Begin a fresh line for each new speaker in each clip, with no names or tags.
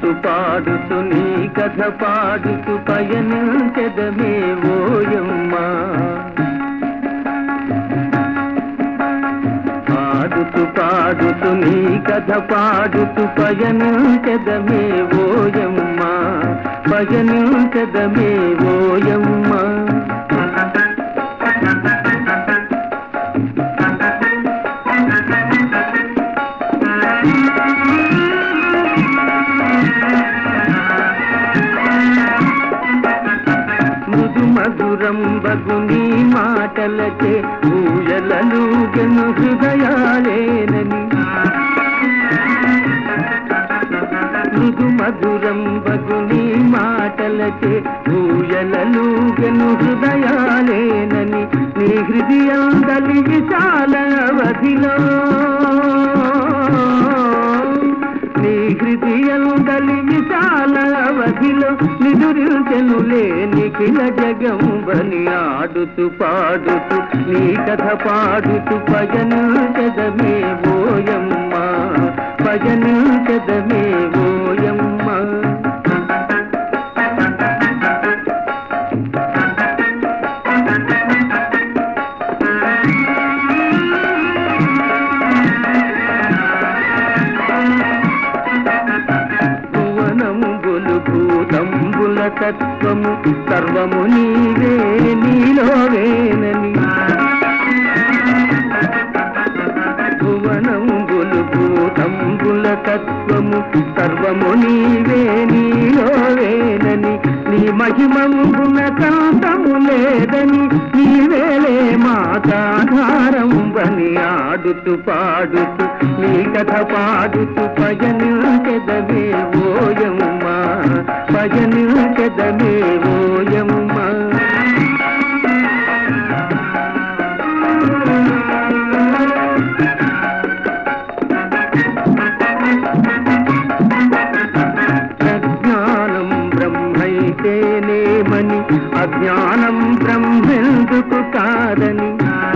ఆడుతూ పాడుతూ నీ కథ పాడుతూ పయనించదమే ఓయమ్మా ఆడుతూ పాడుతూ నీ కథ పాడుతూ పయనించదమే ఓయమ్మా పయనించదమే ఓయమ్మా మృదు మధురం బగు నీ మాటలకే ఊయలలు గను హృదయాలేనని మృదు మధురం బగు నీ మాటలకే ఊయలలు గను హృదయాలేనని నీ హృదయం దలి విశాల అవధిలో నీ హృదయం దలి విశాల అవధిలో నిదురించెనులే నిఖిల జగం బని ఆడుతూ పాడుతూ నీ కథ పాడుతూ భజను చదమే ఓయమ్మా భజను చదమే ఓయమ్మా భువనంబులు భూతంబుల తత్వము సర్వము నీవే నీలోవేనని భువనంబులు భూతంబుల తత్వము సర్వము నీవే నీలోవేనని నీ మహిమంబున కాంతము లేదని నీవేలే మాతాధారం బని ఆడుతూ పాడుతూ నీ కథ పాడుతూ భజనించెదవే ఓయమ్మా భజనించెదవే ఓయమ్మా ప్రజ్ఞానం బ్రహ్మైతేనేమని అజ్ఞానం బ్రహ్మెందుకు కాదని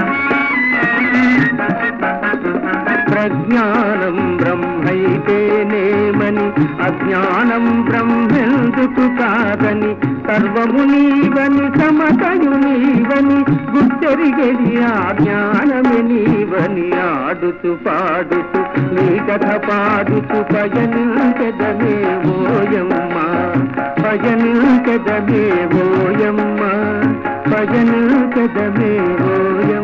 ప్రజ్ఞానం బ్రహ్మైతేనేమని అజ్ఞానం బ్రహ్మెందుకు కాదని సర్వము నీవని సమతయు నీవని గుర్తెరిగెడి ఆ జ్ఞానమే నీవని ఆడుతూ పాడుతూ నీ కథ పాడుతూ భజనించదమే ఓయమ్మా భజనించదమే ఓయమ్మా భజనించదమే ఓయమ్మ